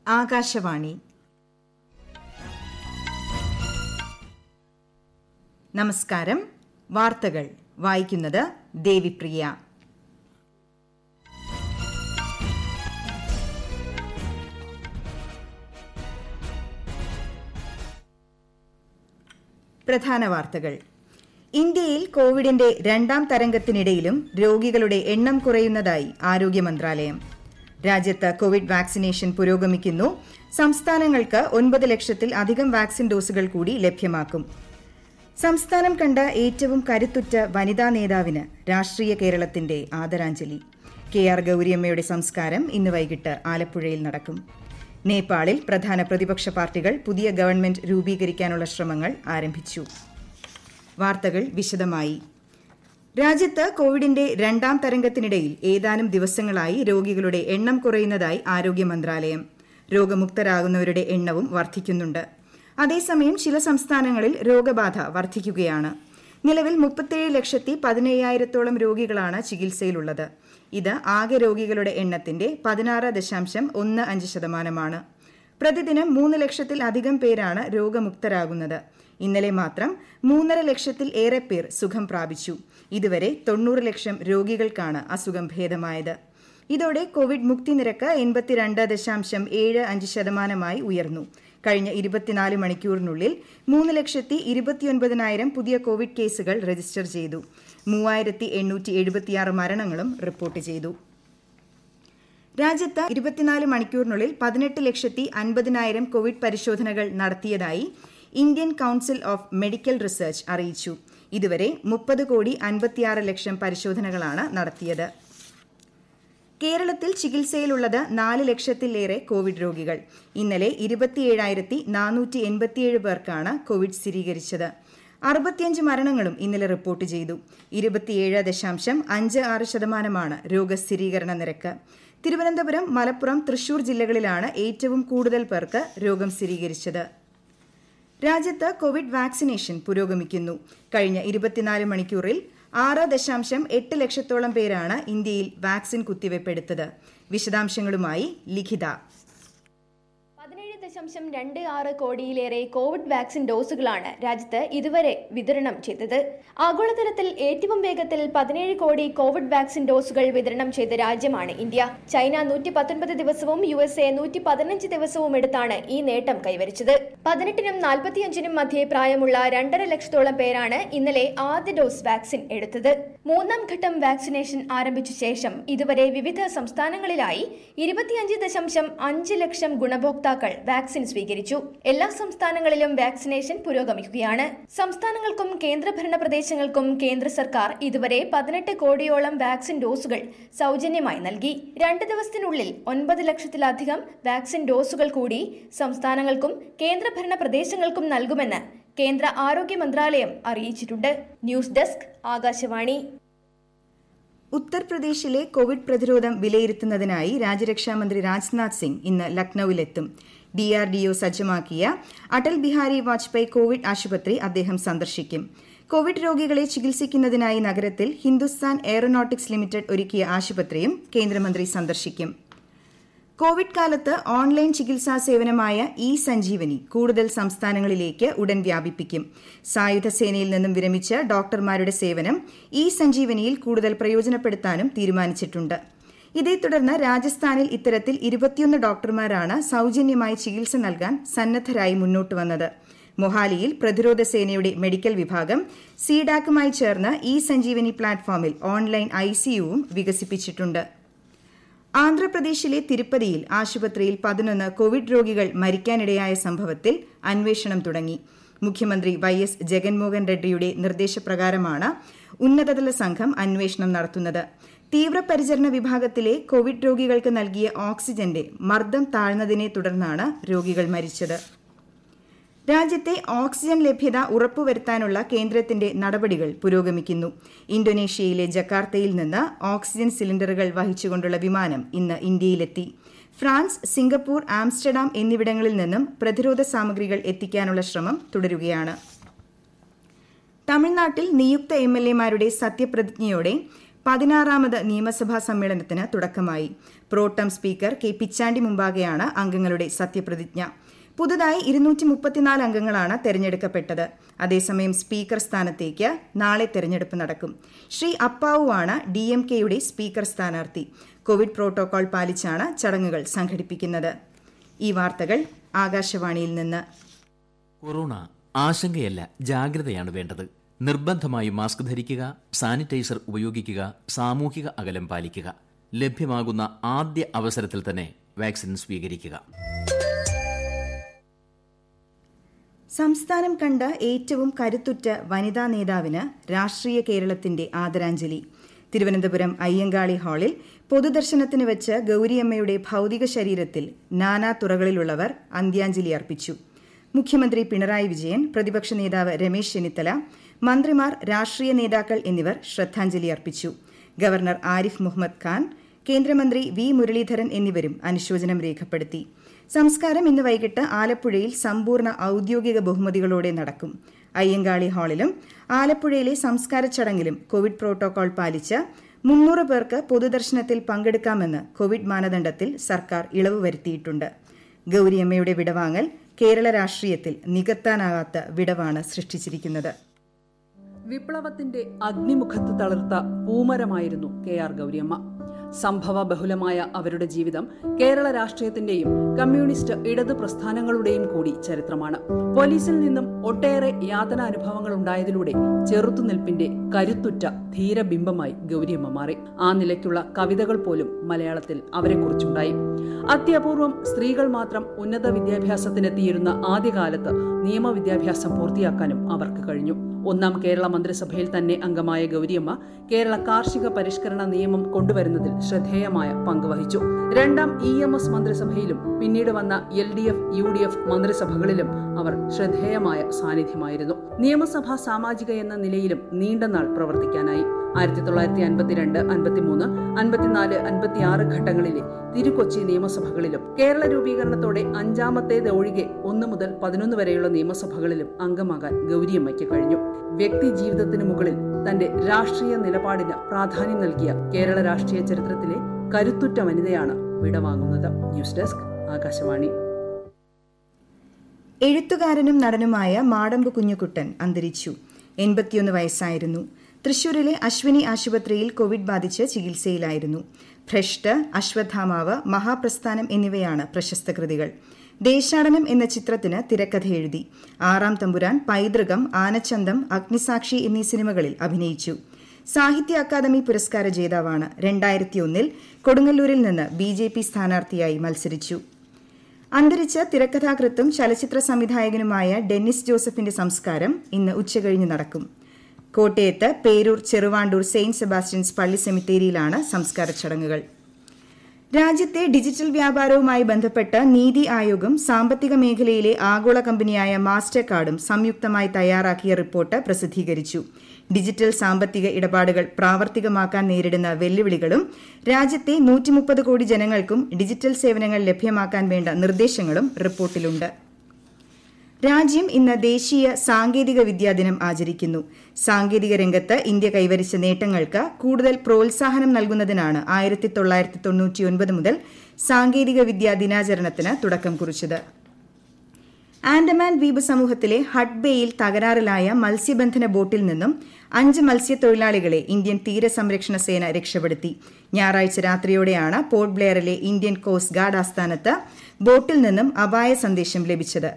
ആകാശവാണി നമസ്കാരം വാർത്തകൾ വായിക്കുന്നത് ദേവിപ്രിയ പ്രധാന വാർത്തകൾ ഇന്ത്യയിൽ കോവിഡിന്റെ രണ്ടാം തരംഗത്തിനിടയിലും രോഗികളുടെ എണ്ണം കുറയുന്നതായി ആരോഗ്യ മന്ത്രാലയം രാജ്യത്ത് കോവിഡ് വാക്സിനേഷൻ പുരോഗമിക്കുന്നു സംസ്ഥാനങ്ങൾക്ക് ഒൻപത് ലക്ഷത്തിൽ അധികം വാക്സിൻ ഡോസുകൾ കൂടി ലഭ്യമാക്കും സംസ്ഥാനം കണ്ട ഏറ്റവും കരുത്തുറ്റ വനിതാ നേതാവിന് രാഷ്ട്രീയ കേരളത്തിന്റെ ആദരാഞ്ജലി കെ ആർ ഗൌരിയമ്മയുടെ സംസ്കാരം ഇന്ന് വൈകിട്ട് ആലപ്പുഴയിൽ നടക്കും നേപ്പാളിൽ പ്രധാന പ്രതിപക്ഷ പാർട്ടികൾ പുതിയ ഗവൺമെന്റ് രൂപീകരിക്കാനുള്ള ശ്രമങ്ങൾ ആരംഭിച്ചു വാർത്തകൾ വിശദമായി രാജ്യത്ത് കോവിഡിന്റെ രണ്ടാം തരംഗത്തിനിടയിൽ ഏതാനും ദിവസങ്ങളായി രോഗികളുടെ എണ്ണം കുറയുന്നതായി ആരോഗ്യ മന്ത്രാലയം രോഗമുക്തരാകുന്നവരുടെ എണ്ണവും വർദ്ധിക്കുന്നുണ്ട് അതേസമയം ചില സംസ്ഥാനങ്ങളിൽ രോഗബാധ വർദ്ധിക്കുകയാണ് നിലവിൽ മുപ്പത്തേഴ് ലക്ഷത്തി പതിനയ്യായിരത്തോളം രോഗികളാണ് ചികിത്സയിലുള്ളത് ഇത് ആകെ രോഗികളുടെ എണ്ണത്തിന്റെ പതിനാറ് ദശാംശം ഒന്ന് അഞ്ച് ശതമാനമാണ് പ്രതിദിനം മൂന്ന് ലക്ഷത്തിൽ അധികം പേരാണ് രോഗമുക്തരാകുന്നത് ഇന്നലെ മാത്രം മൂന്നര ലക്ഷത്തിൽ ഏറെ പേർ സുഖം പ്രാപിച്ചു ഇതുവരെ തൊണ്ണൂറ് ലക്ഷം രോഗികൾക്കാണ് അസുഖം ഭേദമായത് ഇതോടെ കോവിഡ് മുക്തി നിരക്ക് എൺപത്തിരണ്ട് ദശാംശം ഏഴ് അഞ്ച് ശതമാനമായി ഉയർന്നു കഴിഞ്ഞ ഇരുപത്തിനാല് മണിക്കൂറിനുള്ളിൽ മൂന്ന് ലക്ഷത്തി ഇരുപത്തിയൊൻപതിനായിരം പുതിയ കോവിഡ് കേസുകൾ രജിസ്റ്റർ ചെയ്തു മൂവായിരത്തി എണ്ണൂറ്റി എഴുപത്തിയാറ് മരണങ്ങളും റിപ്പോർട്ട് ചെയ്തു രാജ്യത്ത് ഇരുപത്തിനാല് മണിക്കൂറിനുള്ളിൽ പതിനെട്ട് ലക്ഷത്തി അൻപതിനായിരം കോവിഡ് പരിശോധനകൾ നടത്തിയതായി Indian Council of Medical Research അറിയിച്ചു ഇതുവരെ മുപ്പത് കോടി അൻപത്തിയാറ് ലക്ഷം പരിശോധനകളാണ് നടത്തിയത് കേരളത്തിൽ ചികിത്സയിലുള്ളത് നാല് ലക്ഷത്തിലേറെ കോവിഡ് രോഗികൾ ഇന്നലെ ഇരുപത്തിയേഴായിരത്തി നാനൂറ്റി എൺപത്തിയേഴ് പേർക്കാണ് കോവിഡ് സ്ഥിരീകരിച്ചത് അറുപത്തിയഞ്ച് മരണങ്ങളും ഇന്നലെ റിപ്പോർട്ട് ചെയ്തു ഇരുപത്തിയേഴ് ദശാംശം അഞ്ച് ആറ് ശതമാനമാണ് രോഗസ്ഥിരീകരണ നിരക്ക് തിരുവനന്തപുരം മലപ്പുറം തൃശൂർ ജില്ലകളിലാണ് ഏറ്റവും കൂടുതൽ പേർക്ക് രോഗം സ്ഥിരീകരിച്ചത് രാജ്യത്ത് കോവിഡ് വാക്സിനേഷൻ പുരോഗമിക്കുന്നു കഴിഞ്ഞ ഇരുപത്തിനാല് മണിക്കൂറിൽ ആറ് ദശാംശം എട്ട് ലക്ഷത്തോളം പേരാണ് ഇന്ത്യയിൽ വാക്സിൻ കുത്തിവയ്പ്പെടുത്തത് വിശദാംശങ്ങളുമായി ലിഖിത പതിനേഴ് ദശാംശം രണ്ട് ആറ് കോടിയിലേറെ കോവിഡ് വാക്സിൻ ഡോസുകളാണ് രാജ്യത്ത് ഇതുവരെ വിതരണം ചെയ്തത് ആഗോളതലത്തിൽ ഏറ്റവും വേഗത്തിൽ പതിനേഴ് കോടി കോവിഡ് വാക്സിൻ ഡോസുകൾ വിതരണം ചെയ്ത രാജ്യമാണ് ഇന്ത്യ ചൈന നൂറ്റി പത്തൊൻപത് ദിവസവും യു എസ് എ നൂറ്റി പതിനഞ്ച് ദിവസവും എടുത്താണ് ഈ നേട്ടം കൈവരിച്ചത് പതിനെട്ടിനും നാൽപ്പത്തിയഞ്ചിനും മധ്യേ പ്രായമുള്ള രണ്ടര ലക്ഷത്തോളം പേരാണ് ഇന്നലെ ആദ്യ ഡോസ് വാക്സിൻ എടുത്തത് മൂന്നാം ഘട്ടം വാക്സിനേഷൻ ആരംഭിച്ച ശേഷം ഇതുവരെ വിവിധ സംസ്ഥാനങ്ങളിലായി ഇരുപത്തിയഞ്ച് ദശാംശം അഞ്ച് ലക്ഷം ഗുണഭോക്താക്കൾ വാക്സിൻ സ്വീകരിച്ചു എല്ലാ സംസ്ഥാനങ്ങളിലും വാക്സിനേഷൻ പുരോഗമിക്കുകയാണ് സംസ്ഥാനങ്ങൾക്കും കേന്ദ്രഭരണ പ്രദേശങ്ങൾക്കും കേന്ദ്ര സർക്കാർ ഇതുവരെ പതിനെട്ട് കോടിയോളം വാക്സിൻ ഡോസുകൾ സൗജന്യമായി നൽകി രണ്ട് ദിവസത്തിനുള്ളിൽ ഒൻപത് ലക്ഷത്തിലധികം വാക്സിൻ ഡോസുകൾ കൂടി സംസ്ഥാനങ്ങൾക്കും കേന്ദ്രഭരണ പ്രദേശങ്ങൾക്കും നൽകുമെന്ന് കേന്ദ്ര ആരോഗ്യ മന്ത്രാലയം അറിയിച്ചിട്ടുണ്ട് ന്യൂസ് ഡെസ്ക് ആകാശവാണി ഉത്തർപ്രദേശിലെ കോവിഡ് പ്രതിരോധം വിലയിരുത്തുന്നതിനായി രാജ്യരക്ഷാമന്ത്രി രാജ്നാഥ് സിംഗ് ഇന്ന് ലക്നൌവിലെത്തും ഡിആർഡിഒ സജ്ജമാക്കിയ അടൽ ബിഹാരി വാജ്പേയി കോവിഡ് ആശുപത്രി അദ്ദേഹം സന്ദർശിക്കും കോവിഡ് രോഗികളെ ചികിത്സിക്കുന്നതിനായി നഗരത്തിൽ ഹിന്ദുസ്ഥാൻ എയറോനോട്ടിക്സ് ലിമിറ്റഡ് ഒരുക്കിയ ആശുപത്രിയും കേന്ദ്രമന്ത്രി സന്ദർശിക്കും കോവിഡ് കാലത്ത് ഓൺലൈൻ ചികിത്സാ സേവനമായ ഇ സഞ്ജീവനി കൂടുതൽ സംസ്ഥാനങ്ങളിലേക്ക് ഉടൻ വ്യാപിപ്പിക്കും സായുധ സേനയിൽ നിന്നും വിരമിച്ച ഡോക്ടർമാരുടെ സേവനം ഇ സഞ്ജീവനിയിൽ കൂടുതൽ പ്രയോജനപ്പെടുത്താനും തീരുമാനിച്ചിട്ടുണ്ട് ഇതേ തുടർന്ന് രാജസ്ഥാനിൽ ഇത്തരത്തിൽ ഇരുപത്തിയൊന്ന് ഡോക്ടർമാരാണ് സൌജന്യമായി ചികിത്സ നൽകാൻ സന്നദ്ധരായി മുന്നോട്ട് വന്നത് മൊഹാലിയിൽ പ്രതിരോധ സേനയുടെ മെഡിക്കൽ വിഭാഗം സിഡാക്കുമായി ചേർന്ന് ഇ സഞ്ജീവനി പ്ലാറ്റ്ഫോമിൽ ഓൺലൈൻ ഐസിയുവും വികസിപ്പിച്ചിട്ടുണ്ട് ആന്ധ്രാപ്രദേശിലെ തിരുപ്പതിയിൽ ആശുപത്രിയിൽ പതിനൊന്ന് കോവിഡ് രോഗികൾ മരിക്കാനിടയായ സംഭവത്തിൽ അന്വേഷണം തുടങ്ങി മുഖ്യമന്ത്രി വൈ എസ് ജഗൻമോഹൻ റെഡ്ഡിയുടെ നിർദ്ദേശപ്രകാരമാണ് ഉന്നതതല സംഘം അന്വേഷണം നടത്തുന്നത് തീവ്രപരിചരണ വിഭാഗത്തിലെ കോവിഡ് രോഗികൾക്ക് നൽകിയ ഓക്സിജന്റെ മർദ്ദം താഴ്ന്നതിനെ തുടർന്നാണ് രോഗികൾ മരിച്ചത് രാജ്യത്തെ ഓക്സിജൻ ലഭ്യത ഉറപ്പുവരുത്താനുള്ള കേന്ദ്രത്തിന്റെ നടപടികൾ പുരോഗമിക്കുന്നു ഇന്തോനേഷ്യയിലെ ജക്കാർത്തയിൽ നിന്ന് ഓക്സിജൻ സിലിണ്ടറുകൾ വഹിച്ചുകൊണ്ടുള്ള വിമാനം ഇന്ന് ഇന്ത്യയിലെത്തി ഫ്രാൻസ് സിംഗപ്പൂർ ആംസ്റ്റർഡാം എന്നിവിടങ്ങളിൽ നിന്നും പ്രതിരോധ സാമഗ്രികൾ എത്തിക്കാനുള്ള ശ്രമം തുടരുകയാണ് തമിഴ്നാട്ടിൽ നിയുക്ത എം എൽ എമാരുടെ സത്യപ്രതിജ്ഞയോടെ പതിനാറാമത് നിയമസഭാ സമ്മേളനത്തിന് തുടക്കമായി പ്രോട്ടം സ്പീക്കർ കെ പിച്ചാണ്ടി മുമ്പാകെയാണ് അംഗങ്ങളുടെ സത്യപ്രതിജ്ഞ പുതുതായി ഇരുന്നൂറ്റി മുപ്പത്തിനാല് അംഗങ്ങളാണ് തെരഞ്ഞെടുക്കപ്പെട്ടത് അതേസമയം സ്പീക്കർ സ്ഥാനത്തേക്ക് നാളെ തെരഞ്ഞെടുപ്പ് നടക്കും ശ്രീ അപ്പാവുവാണ് ഡി എം കെയുടെ സ്പീക്കർ സ്ഥാനാർത്ഥി കോവിഡ് പ്രോട്ടോകോൾ പാലിച്ചാണ് ചടങ്ങുകൾ സംഘടിപ്പിക്കുന്നത് ഈ വാർത്തകൾ ആകാശവാണിയിൽ നിന്ന് കൊറോണ ആശങ്കയല്ല ജാഗ്രതയാണ് വേണ്ടത് നിർബന്ധമായും മാസ്ക് ധരിക്കുക സാനിറ്റൈസർ ഉപയോഗിക്കുക സാമൂഹിക അകലം പാലിക്കുക ലഭ്യമാകുന്ന ആദ്യ അവസരത്തിൽ തന്നെ വാക്സിൻ സ്വീകരിക്കുക സംസ്ഥാനം കണ്ട ഏറ്റവും കരുത്തുറ്റ വനിതാ നേതാവിന് രാഷ്ട്രീയ കേരളത്തിന്റെ ആദരാഞ്ജലി തിരുവനന്തപുരം അയ്യങ്കാളി ഹാളിൽ പൊതുദർശനത്തിന് വെച്ച് ഗൌരിയമ്മയുടെ ഭൌതിക ശരീരത്തിൽ നാനാ തുറകളിലുള്ളവർ അന്ത്യാഞ്ജലി അർപ്പിച്ചു മുഖ്യമന്ത്രി പിണറായി വിജയൻ പ്രതിപക്ഷ നേതാവ് രമേശ് ചെന്നിത്തല മന്ത്രിമാർ രാഷ്ട്രീയ നേതാക്കൾ എന്നിവർ ശ്രദ്ധാഞ്ജലി അർപ്പിച്ചു ഗവർണർ ആരിഫ് മുഹമ്മദ് ഖാൻ കേന്ദ്രമന്ത്രി വി മുരളീധരൻ എന്നിവരും അനുശോചനം രേഖപ്പെടുത്തി സംസ്കാരം ഇന്ന് വൈകിട്ട് ആലപ്പുഴയിൽ സമ്പൂർണ്ണ ഔദ്യോഗിക ബഹുമതികളോടെ നടക്കും അയ്യങ്കാളി ഹാളിലും ആലപ്പുഴയിലെ സംസ്കാര ചടങ്ങിലും കോവിഡ് പ്രോട്ടോകോൾ പാലിച്ച് മുന്നൂറ് പേർക്ക് പൊതുദർശനത്തിൽ പങ്കെടുക്കാമെന്ന് കോവിഡ് മാനദണ്ഡത്തിൽ സർക്കാർ ഇളവ് വരുത്തിയിട്ടുണ്ട് ഗൌരിയമ്മയുടെ വിടവാങ്ങൽ കേരള രാഷ്ട്രീയത്തിൽ നികത്താനാകാത്ത വിടവാണ് സൃഷ്ടിച്ചിരിക്കുന്നത് വിപ്ലവത്തിന്റെ അഗ്നിമുഖത്ത് തളിർത്ത പൂമരമായിരുന്നു കെ ആർ ഗൗരിയമ്മ സംഭവ ബഹുലമായ അവരുടെ ജീവിതം കേരള രാഷ്ട്രീയത്തിന്റെയും കമ്മ്യൂണിസ്റ്റ് ഇടതു പ്രസ്ഥാനങ്ങളുടെയും കൂടി ചരിത്രമാണ് പോലീസിൽ നിന്നും ഒട്ടേറെ യാതനാനുഭവങ്ങൾ ഉണ്ടായതിലൂടെ ചെറുത്തുനിൽപ്പിന്റെ കരുത്തുറ്റ ധീരബിംബമായി ഗൗരിയമ്മ മാറി ആ നിലയ്ക്കുള്ള കവിതകൾ പോലും മലയാളത്തിൽ അവരെക്കുറിച്ചുണ്ടായി അത്യപൂർവം സ്ത്രീകൾ മാത്രം ഉന്നത വിദ്യാഭ്യാസത്തിനെത്തിയിരുന്ന ആദ്യകാലത്ത് നിയമവിദ്യാഭ്യാസം പൂർത്തിയാക്കാനും അവർക്ക് കഴിഞ്ഞു ഒന്നാം കേരള മന്ത്രിസഭയിൽ തന്നെ അംഗമായ ഗൗരിയമ്മ കേരള കാർഷിക പരിഷ്കരണ നിയമം കൊണ്ടുവരുന്നതിൽ ശ്രദ്ധേയമായ പങ്കുവഹിച്ചു രണ്ടാം ഇ എം എസ് മന്ത്രിസഭയിലും പിന്നീട് വന്ന L D F U D F മന്ത്രിസഭകളിലും അവർ ശ്രദ്ധേയമായ സാന്നിധ്യമായിരുന്നു നിയമസഭാ സാമാജിക എന്ന നിലയിലും നീണ്ടനാൾ പ്രവർത്തിക്കാനായി ആയിരത്തി തൊള്ളായിരത്തി അൻപത്തിരണ്ട് അൻപത്തിമൂന്ന് അൻപത്തിനാല് അൻപത്തിയാറ് ഘട്ടങ്ങളിലെ തിരുക്കൊച്ചി നിയമസഭകളിലും കേരള രൂപീകരണത്തോടെ അഞ്ചാമത്തേത് ഒഴികെ ഒന്ന് മുതൽ പതിനൊന്ന് വരെയുള്ള നിയമസഭകളിലും അംഗമാകാൻ ഗൗരിയമ്മയ്ക്ക് കഴിഞ്ഞു വ്യക്തി ജീവിതത്തിന് മുകളിൽ തന്റെ രാഷ്ട്രീയ നിലപാടിന് പ്രാധാന്യം നൽകിയ കേരള രാഷ്ട്രീയ ചരിത്രത്തിലെ കരുത്തുറ്റ വനിതയാണ് വിടവാങ്ങുന്നത് ന്യൂസ് ഡെസ്ക് ആകാശവാണി എഴുത്തുകാരനും നടനുമായ മാടമ്പ് കുഞ്ഞുകുട്ടൻ അന്തരിച്ചു എൺപത്തിയൊന്ന് വയസ്സായിരുന്നു തൃശൂരിലെ അശ്വിനി ആശുപത്രിയിൽ കോവിഡ് ബാധിച്ച് ചികിത്സയിലായിരുന്നു ഭ്രഷ്ട് അശ്വത്ഥാമാവ് മഹാപ്രസ്ഥാനം എന്നിവയാണ് പ്രശസ്ത കൃതികൾ ദേശാടനം എന്ന ചിത്രത്തിന് തിരക്കഥ എഴുതി ആറാം തമ്പുരാൻ പൈതൃകം ആനച്ചന്തം അഗ്നിസാക്ഷി എന്നീ സിനിമകളിൽ അഭിനയിച്ചു സാഹിത്യ അക്കാദമി പുരസ്കാര ജേതാവാണ് രണ്ടായിരത്തിയൊന്നിൽ കൊടുങ്ങല്ലൂരിൽ നിന്ന് ബി ജെ പി സ്ഥാനാർത്ഥിയായി മത്സരിച്ചു അന്തരിച്ച തിരക്കഥാകൃത്തും ചലച്ചിത്ര സംവിധായകനുമായ ഡെന്നിസ് ജോസഫിന്റെ സംസ്കാരം ഇന്ന് ഉച്ചകഴിഞ്ഞ് നടക്കും കോട്ടയത്ത് പേരൂർ ചെറുവാണ്ടൂർ സെയിന്റ് സെബാസ്റ്റ്യൻസ് പള്ളി സെമിത്തേരിയിലാണ് സംസ്കാര ചടങ്ങുകൾ രാജ്യത്തെ ഡിജിറ്റൽ വ്യാപാരവുമായി ബന്ധപ്പെട്ട് നീതി ആയോഗും സാമ്പത്തിക മേഖലയിലെ ആഗോള കമ്പനിയായ മാസ്റ്റർ കാർഡും സംയുക്തമായി തയ്യാറാക്കിയ റിപ്പോർട്ട് പ്രസിദ്ധീകരിച്ചു ഡിജിറ്റൽ സാമ്പത്തിക ഇടപാടുകൾ പ്രാവർത്തികമാക്കാൻ നേരിടുന്ന വെല്ലുവിളികളും രാജ്യത്തെ നൂറ്റിമുപ്പത് കോടി ജനങ്ങൾക്കും ഡിജിറ്റൽ സേവനങ്ങൾ ലഭ്യമാക്കാൻ വേണ്ട നിർദ്ദേശങ്ങളും റിപ്പോർട്ടിലുണ്ട് രാജ്യം ഇന്ന് ദേശീയ സാങ്കേതിക വിദ്യാ ദിനം ആചരിക്കുന്നു സാങ്കേതിക രംഗത്ത് ഇന്ത്യ കൈവരിച്ച നേട്ടങ്ങൾക്ക് കൂടുതൽ പ്രോത്സാഹനം നൽകുന്നതിനാണ് ആയിരത്തി തൊള്ളായിരത്തി തൊണ്ണൂറ്റിയൊൻപത് മുതൽ സാങ്കേതിക വിദ്യാ ദിനാചരണത്തിന് തുടക്കം കുറിച്ചത് ആൻഡമാൻ ദ്വീപ് സമൂഹത്തിലെ ഹഡ്ബേയിൽ തകരാറിലായ മത്സ്യബന്ധന ബോട്ടിൽ നിന്നും അഞ്ച് മത്സ്യത്തൊഴിലാളികളെ ഇന്ത്യൻ തീരസംരക്ഷണ സേന രക്ഷപ്പെടുത്തി ഞായറാഴ്ച രാത്രിയോടെയാണ് പോർട്ട് ബ്ലെയറിലെ ഇന്ത്യൻ കോസ്റ്റ് ഗാർഡ് ആസ്ഥാനത്ത് ബോട്ടിൽ നിന്നും അപായ സന്ദേശം ലഭിച്ചത്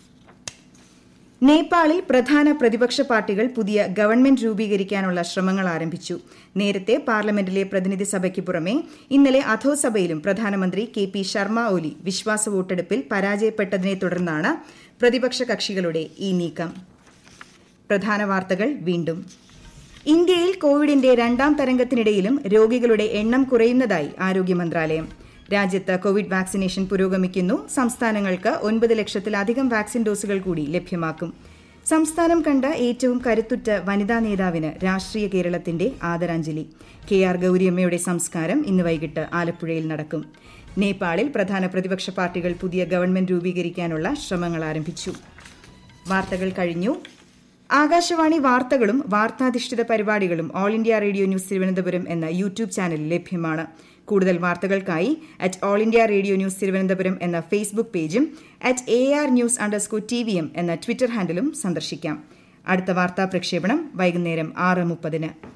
നേപ്പാളിൽ പ്രധാന പ്രതിപക്ഷ പാർട്ടികൾ പുതിയ ഗവൺമെന്റ് രൂപീകരിക്കാനുള്ള ശ്രമങ്ങൾ ആരംഭിച്ചു നേരത്തെ പാർലമെന്റിലെ പ്രതിനിധി സഭയ്ക്ക് പുറമെ ഇന്നലെ അധോസഭയിലും പ്രധാനമന്ത്രി കെ പി ശർമ്മ ഒലി വിശ്വാസ വോട്ടെടുപ്പിൽ പരാജയപ്പെട്ടതിനെ തുടർന്നാണ് പ്രതിപക്ഷ കക്ഷികളുടെ ഈ നീക്കം പ്രധാന വാർത്തകൾ വീണ്ടും ഇന്ത്യയിൽ കോവിഡിന്റെ രണ്ടാം തരംഗത്തിനിടയിലും രോഗികളുടെ എണ്ണം കുറയുന്നതായി ആരോഗ്യ മന്ത്രാലയം രാജ്യത്ത് കോവിഡ് വാക്സിനേഷൻ പുരോഗമിക്കുന്നു സംസ്ഥാനങ്ങൾക്ക് ഒൻപത് ലക്ഷത്തിലധികം വാക്സിൻ ഡോസുകൾ കൂടി ലഭ്യമാക്കും സംസ്ഥാനം കണ്ട ഏറ്റവും കരുത്തുറ്റ വനിതാ നേതാവിന് രാഷ്ട്രീയ കേരളത്തിന്റെ ആദരാഞ്ജലി കെ ആർ ഗൌരിയമ്മയുടെ സംസ്കാരം ഇന്ന് വൈകിട്ട് ആലപ്പുഴയിൽ നടക്കും നേപ്പാളിൽ പ്രധാന പ്രതിപക്ഷ പാർട്ടികൾ പുതിയ ഗവൺമെന്റ് രൂപീകരിക്കാനുള്ള ശ്രമങ്ങൾ ആരംഭിച്ചു വാർത്തകൾ കഴിഞ്ഞു ആകാശവാണി വാർത്തകളും വാർത്താധിഷ്ഠിത പരിപാടികളും All India Radio news Thiruvananthapuram എന്ന യൂട്യൂബ് ചാനലിൽ ലഭ്യമാണ് കൂടുതൽ വാർത്തകൾക്കായി at All India Radio news Thiruvananthapuram എന്ന ഫേസ്ബുക്ക് പേജും at A R news underscore T V M എന്ന ട്വിറ്റർ ഹാൻഡിലും സന്ദർശിക്കാം അടുത്ത വാർത്താ പ്രക്ഷേപണം വൈകുന്നേരം ആറ് മുപ്പതിന്